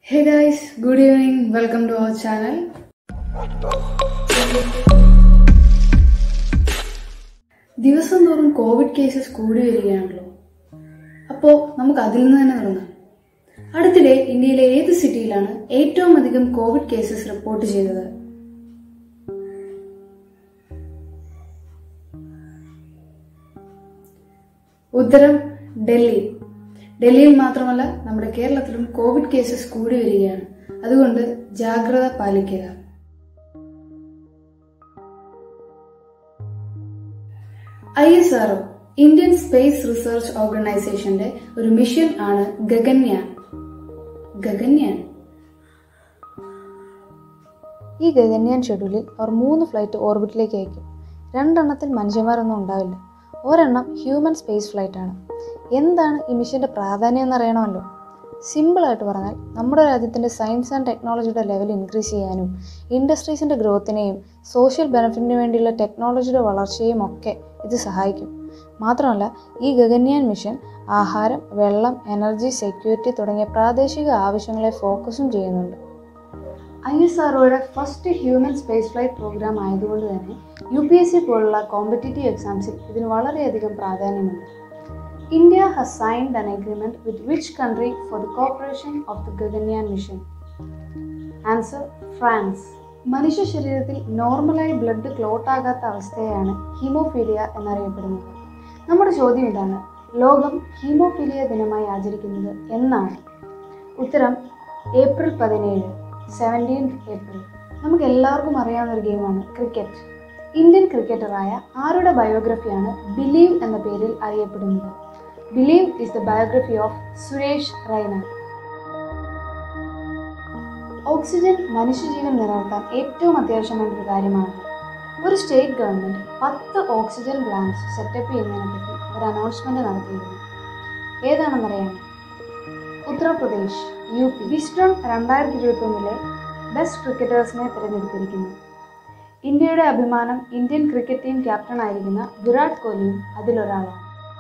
Hey guys, good evening. Welcome to our channel. ദിവസം തോറും Covid cases കൂടി വരികയാണല്ലോ അപ്പോൾ നമുക്ക് അതിൽ നിന്ന് തന്നെ തുടങ്ങാം അടുത്തിടെ ഇന്ത്യയിലെ ഏത് സിറ്റിയിലാണ് ഏറ്റവും അധികം കോവിഡ് കേസസ് റിപ്പോർട്ട് ചെയ്തത് ഉത്തരം ഡൽഹി ഡൽഹിയിൽ മാത്രമല്ല നമ്മുടെ കേരളത്തിലും കോവിഡ് കേസസ് കൂടി വരികയാണ് അതുകൊണ്ട് ജാഗ്രത പാലിക്കുക I S R O Indian space research ഓർഗനൈസേഷന്റെ ഒരു മിഷൻ ആണ് ഗഗൻയാൻ ഗഗൻയാൻ ഈ ഗഗൻയാൻ ഷെഡ്യൂളിൽ അവർ മൂന്ന് ഫ്ലൈറ്റ് ഓർബിറ്റിലേക്ക് അയക്കും രണ്ടെണ്ണത്തിൽ മനുഷ്യന്മാരൊന്നും ഉണ്ടാവില്ല ഒരെണ്ണം ഹ്യൂമൻ സ്പേസ് ഫ്ലൈറ്റ് ആണ് എന്താണ് ഈ മിഷന്റെ പ്രാധാന്യം എന്നറിയണമല്ലോ സിമ്പിളായിട്ട് പറഞ്ഞാൽ നമ്മുടെ രാജ്യത്തിൻ്റെ സയൻസ് ആൻഡ് ടെക്നോളജിയുടെ ലെവൽ ഇൻക്രീസ് ചെയ്യാനും ഇൻഡസ്ട്രീസിൻ്റെ ഗ്രോത്തിനെയും സോഷ്യൽ ബെനിഫിറ്റിന് വേണ്ടിയുള്ള ടെക്നോളജിയുടെ വളർച്ചയും ഒക്കെ ഇത് സഹായിക്കും മാത്രമല്ല ഈ ഗഗൻയാൻ മിഷൻ ആഹാരം വെള്ളം എനർജി സെക്യൂരിറ്റി തുടങ്ങിയ പ്രാദേശിക ആവശ്യങ്ങളെ ഫോക്കസും ചെയ്യുന്നുണ്ട് ഐ എസ് ആർഒയുടെ first human space flight program ആയതുകൊണ്ട് തന്നെ യു പി എസ് സി പോലുള്ള കോമ്പറ്റേറ്റീവ് എക്സാംസിൽ ഇതിന് വളരെയധികം പ്രാധാന്യമുണ്ട് India has signed an agreement with which country for the cooperation of the Gaganyaan mission? Answer France മനുഷ്യ ശരീരത്തിൽ നോർമലായി ബ്ലഡ് ക്ലോട്ട് ആകാത്ത അവസ്ഥയാണ് ഹീമോഫീലിയ എന്നറിയപ്പെടുന്നത് നമ്മുടെ ചോദ്യം ഇതാണ് ലോകം ഹീമോഫീലിയ ദിനമായി ആചരിക്കുന്നത് എന്നാണ് ഉത്തരം ഏപ്രിൽ പതിനേഴ് സെവൻറ്റീൻത് ഏപ്രിൽ നമുക്ക് എല്ലാവർക്കും അറിയാവുന്ന ഒരു ഗെയിമാണ് ക്രിക്കറ്റ് ഇന്ത്യൻ ക്രിക്കറ്ററായ ആരുടെ ബയോഗ്രഫിയാണ് ബിലീവ് എന്ന പേരിൽ അറിയപ്പെടുന്നത് believe is the biography of Suresh Raina oxygen മനുഷ്യജീവൻ നിലനിർത്താൻ ഏറ്റവും അത്യാവശ്യം വേണ്ട ഒരു കാര്യമാണ് ഒരു സ്റ്റേറ്റ് ഗവൺമെന്റ് പത്ത് ഓക്സിജൻ പ്ലാന്റ്സ് സെറ്റപ്പ് ചെയ്യുന്നതിനെ പറ്റി ഒരു അനൗൺസ്മെന്റ് നടത്തിയിരുന്നു ഏതാണെന്നറിയാമോ ഉത്തർപ്രദേശ് യു പി വിസ്ട്രം രണ്ടായിരത്തി ഇരുപത്തി ഒന്നിലെ ബെസ്റ്റ് ക്രിക്കറ്റേഴ്സിനെ തിരഞ്ഞെടുത്തിരിക്കുന്നു ഇന്ത്യയുടെ അഭിമാനം ഇന്ത്യൻ ക്രിക്കറ്റ് ടീം ക്യാപ്റ്റൻ ആയിരിക്കുന്ന വിരാട് കോഹ്ലിയും അതിലൊരാളാണ്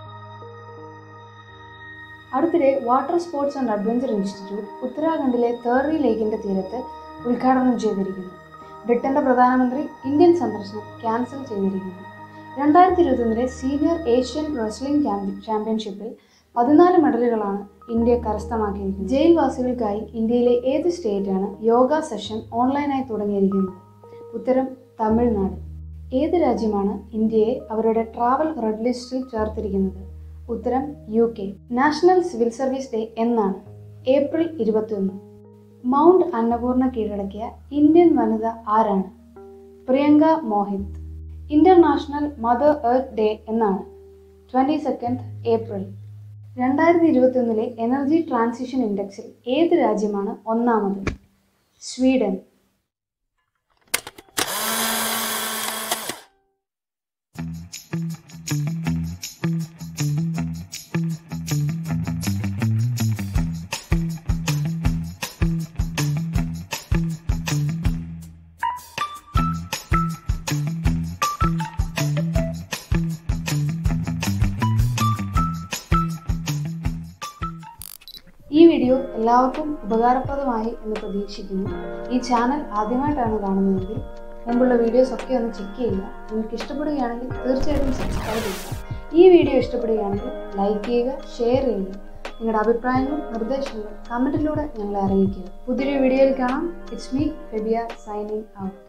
അടുത്തിടെ water sports and adventure institute ഉത്തരാഖണ്ഡിലെ തേറി ലേക്കിന്റെ തീരത്ത് ഉദ്ഘാടനം ചെയ്തിരിക്കുന്നു ബ്രിട്ടന്റെ പ്രധാനമന്ത്രി ഇന്ത്യൻ സന്ദർശനം ക്യാൻസൽ ചെയ്തിരിക്കുന്നു രണ്ടായിരത്തി ഇരുപത്തൊന്നിലെ സീനിയർ ഏഷ്യൻ റെസ്ലിംഗ് ചാമ്പ്യൻഷിപ്പിൽ പതിനാല് മെഡലുകളാണ് ഇന്ത്യ കരസ്ഥമാക്കിയിരിക്കുന്നത് ജയിൽവാസികൾക്കായി ഇന്ത്യയിലെ ഏത് സ്റ്റേറ്റാണ് യോഗ സെഷൻ ഓൺലൈനായി തുടങ്ങിയിരിക്കുന്നത് ഉത്തരം തമിഴ്നാട് ഏത് രാജ്യമാണ് ഇന്ത്യയെ അവരുടെ ട്രാവൽ റെഡ് ലിസ്റ്റിൽ ചേർത്തിരിക്കുന്നത് ഉത്തരം U K national civil service day എന്നാണ് ഏപ്രിൽ ഇരുപത്തിയൊന്ന് മൗണ്ട് അന്നപൂർണ കീഴടക്കിയ ഇന്ത്യൻ വനിത ആരാണ് Priyanka Mohit international mother earth day എന്നാണ് ട്വന്റി സെക്കൻഡ് ഏപ്രിൽ രണ്ടായിരത്തി ഇരുപത്തിയൊന്നിലെ എനർജി ട്രാൻസിഷൻ ഇൻഡെക്സിൽ ഏത് രാജ്യമാണ് ഒന്നാമത് സ്വീഡൻ ഈ വീഡിയോ എല്ലാവർക്കും ഉപകാരപ്രദമായി എന്ന് പ്രതീക്ഷിക്കുന്നു ഈ ചാനൽ ആദ്യമായിട്ടാണ് കാണുന്നതെങ്കിൽ മുമ്പുള്ള വീഡിയോസ് ഒക്കെ ഒന്ന് ചെക്ക് ചെയ്യുക നിങ്ങൾക്ക് ഇഷ്ടപ്പെടുകയാണെങ്കിൽ തീർച്ചയായിട്ടും സബ്സ്ക്രൈബ് ചെയ്യുക ഈ വീഡിയോ ഇഷ്ടപ്പെടുകയാണെങ്കിൽ ലൈക്ക് ചെയ്യുക ഷെയർ ചെയ്യുക നിങ്ങളുടെ അഭിപ്രായങ്ങളും നിർദ്ദേശങ്ങളും കമൻറ്റിലൂടെ ഞങ്ങളെ അറിയിക്കുക പുതിയൊരു വീഡിയോയിൽ കാണാം it's me Febia signing out